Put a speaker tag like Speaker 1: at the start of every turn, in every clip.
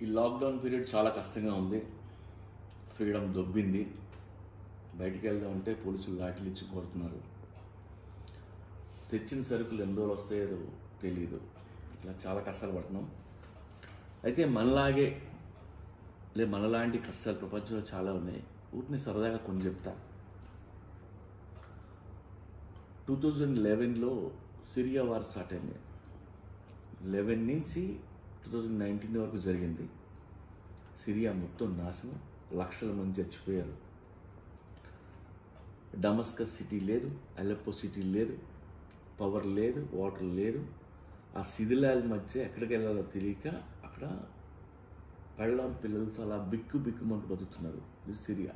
Speaker 1: ఈ lockdown period చాలా కష్టంగా ఉంది ఫ్రీడమ్ దొబ్బింది బయటికి వెళ్దామంటే పోలీసులు లాఠీలు ఇచ్చి కొడుతున్నారు తెచ్చిన సరుకులు ఎన్ని రోజులు వస్తాయో తెలియదు ఇలా చాలా కష్టాలు పడుతున్నాం అయితే మనలాగే లే మనలాంటి కష్టాలు ప్రపంచంలో చాలా ఉన్నాయి వీటిని సరదాగా కొన్ని చెప్తా టూ థౌజండ్ లెవెన్లో సిరియా వార్ స్టార్ట్ అయింది లెవెన్ నుంచి టూ థౌజండ్ నైన్టీన్ వరకు జరిగింది సిరియా మొత్తం నాశనం లక్షల మంది చచ్చిపోయారు డమస్కస్ సిటీ లేదు అలెప్పో సిటీ లేదు పవర్ లేదు వాటర్ లేదు ఆ శిథిలాల మధ్య ఎక్కడికి వెళ్ళాలో తెలియక అక్కడ పెళ్ళాం పిల్లలతో అలా బిక్కు బిక్కుమంటూ బతుకుతున్నారు ఇది సిరియా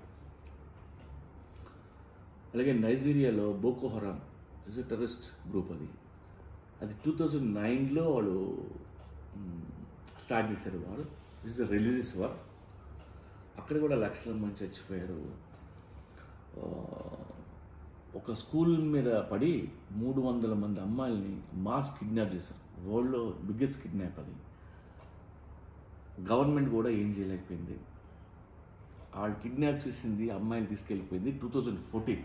Speaker 1: అలాగే నైజీరియాలో Boko Haram is a terrorist group అది అది టూ థౌజండ్ నైన్లో వాళ్ళు స్టార్ట్ చేశారు వారు ఇట్స్ ఎ రిలీజియస్ వార్ అక్కడ కూడా లక్షల మంది చచ్చిపోయారు ఆ, ఒక స్కూల్ మీద పడి మూడు వందల మంది అమ్మాయిల్ని మాస్ కిడ్నాప్ చేశారు వరల్డ్లో బిగ్గెస్ట్ కిడ్నాప్ అది గవర్నమెంట్ కూడా ఏం చేయలేకపోయింది వాళ్ళు కిడ్నాప్ చేసింది అమ్మాయిని తీసుకెళ్ళిపోయింది టూ థౌజండ్ ఫోర్టీన్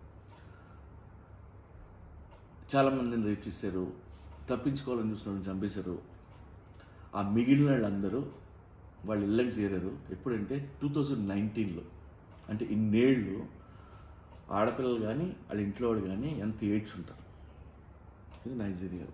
Speaker 1: చాలామందిని రేప్ చేశారు తప్పించుకోవాలని చూసిన వాళ్ళని చంపేశారు ఆ మిగిలిన వాళ్ళందరూ వాళ్ళు ఇళ్ళకి చేరారు ఎప్పుడంటే టూ థౌజండ్ నైన్టీన్లో అంటే ఇన్నేళ్ళు ఆడపిల్లలు కానీ వాళ్ళ ఇంట్లో వాళ్ళు కానీ ఎంత ఏడ్చుంటారు ఇది నైజీరియా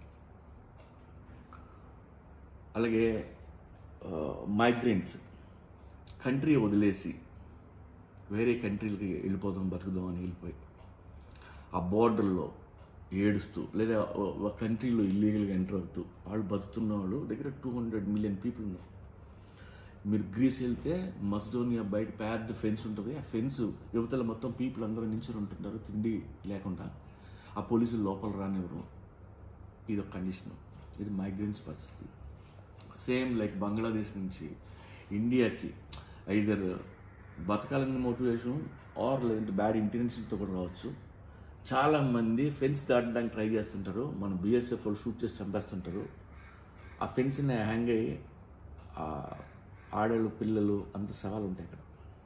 Speaker 1: అలాగే మైగ్రెంట్స్ కంట్రీ వదిలేసి వేరే కంట్రీలకి వెళ్ళిపోదాం బతుకుదాం అని వెళ్ళిపోయి ఆ బోర్డర్లో ఏడుస్తూ లేదా ఒక కంట్రీలో ఇల్లీగల్గా ఎంటర్ అవుతూ వాళ్ళు బతుకుతున్న వాళ్ళు దగ్గర టూ హండ్రెడ్ మిలియన్ పీపుల్ ఉన్నారు మీరు గ్రీస్ వెళ్తే మస్డోనియా బయట పెద్ద ఫెన్స్ ఉంటుంది ఆ ఫెన్స్ యువతల మొత్తం పీపుల్ అందరూ నించుని ఉంటుంటారు తిండి లేకుండా ఆ పోలీసులు లోపల రానివ్వరు ఇది ఒక కండిషన్ ఇది మైగ్రెంట్స్ పరిస్థితి సేమ్ లైక్ బంగ్లాదేశ్ నుంచి ఇండియాకి ఐదర్ బతకాలని మోటివేషన్ ఆర్ లేదంటే బ్యాడ్ ఇంటెన్షన్తో కూడా రావచ్చు చాలామంది ఫెన్స్ దాటడానికి ట్రై చేస్తుంటారు మన బీఎస్ఎఫ్ వాళ్ళు షూట్ చేసి చంపేస్తుంటారు ఆ ఫెన్స్ని హ్యాంగ్ అయ్యి ఆ ఆడలు పిల్లలు అంత సవాలు ఉంటాయి ఇక్కడ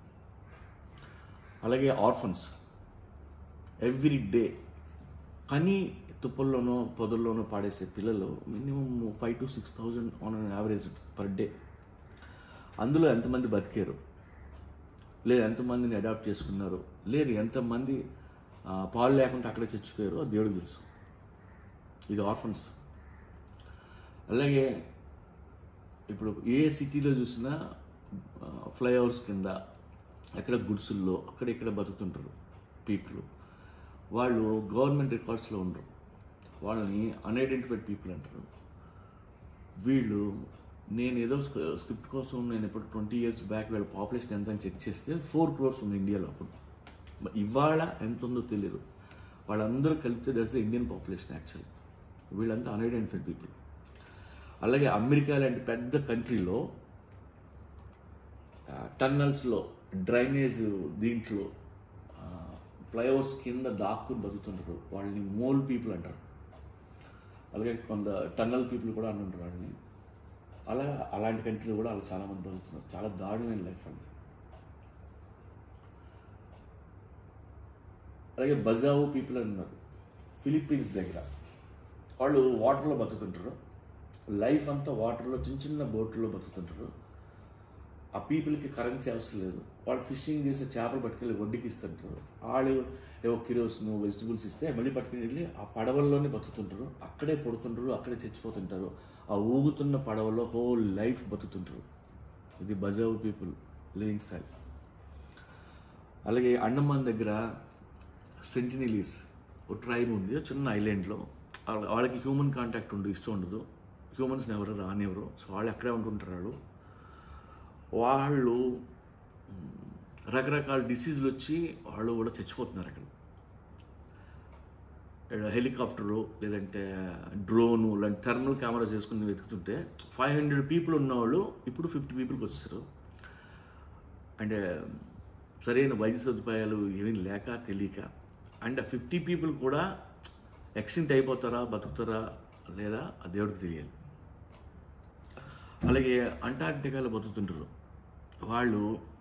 Speaker 1: అలాగే ఆర్ఫన్స్ ఎవ్రీ డే కానీ తుప్పల్లోనో పొదల్లోనో పాడేసే పిల్లలు minimum five to six thousand on an average per day అందులో ఎంతమంది బతికారు లేదు ఎంతమందిని అడాప్ట్ చేసుకున్నారు లేదు ఎంతమంది ఆ, పాలు లేకుండా అక్కడే చచ్చిపోయారో అది దేవుడికి తెలుసు ఇది ఆర్ఫన్స్ అలాగే ఇప్పుడు ఏ సిటీలో చూసినా ఫ్లైఓవర్స్ కింద ఎక్కడ గుడ్సుల్లో అక్కడ ఇక్కడ బతుకుతుంటారు పీపుల్ వాళ్ళు గవర్నమెంట్ రికార్డ్స్లో ఉండరు వాళ్ళని అన్ఐడెంటిఫైడ్ పీపుల్ అంటారు వీళ్ళు నేను ఏదో స్క్రి- స్క్రిప్ట్ కోసం నేను ఇప్పుడు ట్వంటీ ఇయర్స్ బ్యాక్ వీళ్ళ పాపులేషన్ ఎంత అని చెక్ చేస్తే ఫోర్ క్రోర్స్ ఉంది ఇండియాలో అప్పుడు మ- ఇవాళ ఎంత ఉందో తెలియదు వాళ్ళందరూ కలిపితే దట్స్ ఇండియన్ పాపులేషన్ యాక్చువల్ వీళ్ళంతా అన్ఐడెంటిఫైడ్ పీపుల్ అలాగే అమెరికా లాంటి పెద్ద కంట్రీలో టన్నల్స్లో డ్రైనేజ్ దీంట్లో ఫ్లైఓవర్స్ కింద దాక్కుని బతుకుతుంటారు వాళ్ళని మోల్ పీపుల్ అంటారు అలాగే కొంత టన్నల్ పీపుల్ కూడా అని ఉంటారు వాళ్ళని అలా అలాంటి కంట్రీలో కూడా వాళ్ళు చాలామంది బతుకుతున్నారు చాలా దారుణమైన లైఫ్ అండి అలాగే బజావో పీపుల్ అని ఉన్నారు ఫిలిప్పీన్స్ దగ్గర వాళ్ళు వాటర్లో బతుకుతుంటారు లైఫ్ అంతా వాటర్లో చిన్న చిన్న బోట్లో బతుకుతుంటారు ఆ పీపుల్కి కరెన్సీ అవసరం లేదు వాళ్ళు ఫిషింగ్ చేసే చేపలు పట్టుకెళ్ళి వడ్డీకి ఇస్తుంటారు వాళ్ళు ఏవో కిరోస్ను వెజిటబుల్స్ ఇస్తే మళ్ళీ పట్టుకుని వెళ్ళి ఆ పడవల్లోనే బతుకుతుంటారు అక్కడే పడుతుంటారు అక్కడే చచ్చిపోతుంటారు ఆ ఊగుతున్న పడవలో హోల్ లైఫ్ బతుకుతుంటారు ఇది బజావ్ పీపుల్ లివింగ్ స్టైల్ అలాగే అండమాన్ దగ్గర సెంటినీలీస్ ఒక ట్రైబ్ ఉంది ఒక చిన్న ఐలాండ్లో వాళ్ళ- వాళ్ళకి హ్యూమన్ కాంటాక్ట్ ఉండదు ఇష్టం ఉండదు హ్యూమన్స్ని ఎవరు రానివ్వరు సో వాళ్ళు అక్కడే ఉంటుంటారు వాళ్ళు వాళ్ళు మ్, రకరకాల డిసీజులు వచ్చి వాళ్ళు కూడా చచ్చిపోతున్నారు అక్కడ ఇక్కడ హెలికాప్టరు లేదంటే డ్రోను లాంటి థర్మల్ కెమెరా చేసుకుని వెతుకుతుంటే ఫైవ్ హండ్రెడ్ పీపుల్ ఉన్నవాళ్ళు ఇప్పుడు ఫిఫ్టీ పీపుల్కి వచ్చేసారు అంటే సరైన వైద్య సదుపాయాలు ఏమీ లేక తెలియక అండ్ ఫిఫ్టీ పీపుల్ కూడా ఎక్సిడెంట్ అయిపోతారా బతుకుతారా లేదా ఆ దేవుడికి తెలియాలి అలాగే అంటార్క్టికాలో బతుకుతుంటారు వాళ్ళు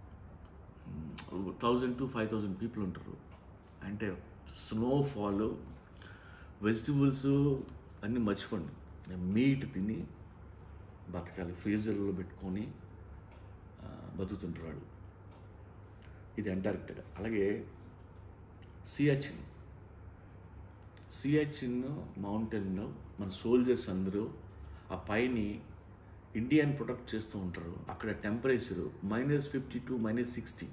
Speaker 1: thousand to five thousand people ఉంటారు అంటే స్నోఫాల్ వెజిటబుల్స్ అన్నీ మర్చిపోండి మీట్ తిని బతకాలి ఫ్రీజర్లో పెట్టుకొని ఆ, బతుకుతుంటారు వాళ్ళు ఇది అంటార్క్టికా అలాగే సియాచిన్ సియాచిన్ మౌంటైన్లో మన సోల్జర్స్ అందరూ ఆ పైని ఇండియన్ ప్రొటెక్ట్ చేస్తూ ఉంటారు అక్కడ temperature minus fifty to minus sixty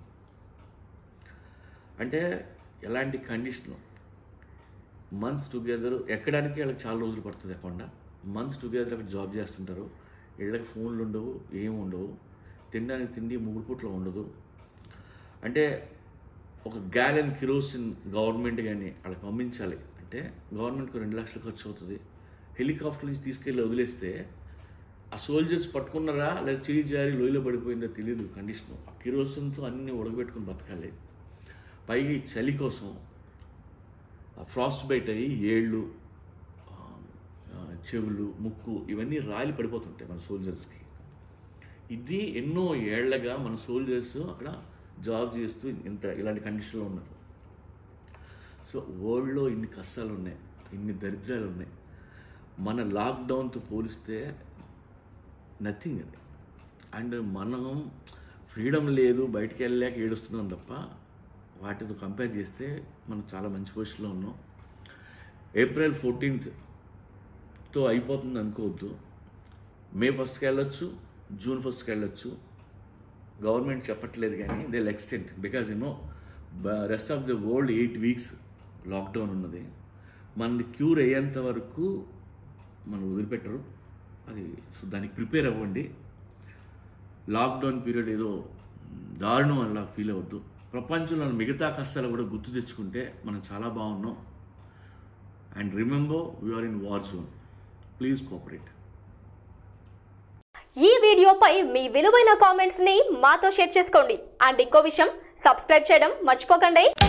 Speaker 1: అంటే ఎలాంటి కండిషన్ మంత్స్ టుగెదర్ ఎక్కడానికి వాళ్ళకి చాలా రోజులు పడుతుంది ఎక్కకుండా మంత్స్ టుగెదర్ అక్కడ జాబ్ చేస్తుంటారు వీళ్ళకి ఫోన్లు ఉండవు ఏమి ఉండవు తినడానికి తిండి మూడు పూట్ల ఉండదు అంటే ఒక గ్యాలన్ కిరోసిన్ గవర్నమెంట్ కానీ వాళ్ళకి పంపించాలి అంటే గవర్నమెంట్కి రెండు లక్షలు ఖర్చు అవుతుంది హెలికాప్టర్ నుంచి తీసుకెళ్ళి వదిలేస్తే ఆ సోల్జర్స్ పట్టుకున్నారా లేదా చేయి జారి లోయలో పడిపోయిందో తెలియదు కండిషన్ ఆ కిరోసిన్తో అన్నీ ఉడకబెట్టుకుని బతకాలి పైగా ఈ చలి కోసం ఫ్రాస్ట్ బైట్ అయ్యి ఏళ్ళు ఆ, ఆ, చెవులు ముక్కు ఇవన్నీ రాలి పడిపోతుంటాయి మన సోల్జర్స్కి ఇది ఎన్నో ఏళ్లగా మన సోల్జర్స్ అక్కడ జాబ్ చేస్తూ ఇంత ఇలాంటి కండిషన్లో ఉన్నారు సో వరల్డ్లో ఇన్ని కష్టాలు ఉన్నాయి ఇన్ని దరిద్రాలు ఉన్నాయి మన లాక్డౌన్తో పోలిస్తే నథింగ్ అది అండ్ మనం ఫ్రీడమ్ లేదు బయటికి వెళ్ళలేక ఏడుస్తున్నాం తప్ప వాటితో కంపేర్ చేస్తే మనం చాలా మంచి పొజిషన్లో ఉన్నాం ఏప్రిల్ ఫోర్టీన్త్తో అయిపోతుంది అనుకోవద్దు మే ఫస్ట్కి వెళ్ళొచ్చు జూన్ ఫస్ట్కి వెళ్ళొచ్చు గవర్నమెంట్ చెప్పట్లేదు కానీ the extent because you know rest of the world eight weeks lockdown ఉన్నది మనది క్యూర్ అయ్యేంత వరకు మనం వదిలిపెట్టరు అది సో దానికి ప్రిపేర్ అవ్వండి లాక్డౌన్ పీరియడ్ ఏదో దారుణం అలా ఫీల్ అవ్వద్దు ప్రపంచంలో మిగతా కష్టాలు కూడా గుర్తు తెచ్చుకుంటే మనం చాలా బాగున్నాం and remember we are in war zone please cooperate
Speaker 2: ఈ వీడియోపై మీ విలువైన కామెంట్స్ ని మాతో షేర్ చేసుకోండి అండ్ ఇంకో విషయం సబ్స్క్రైబ్ చేయడం మర్చిపోకండి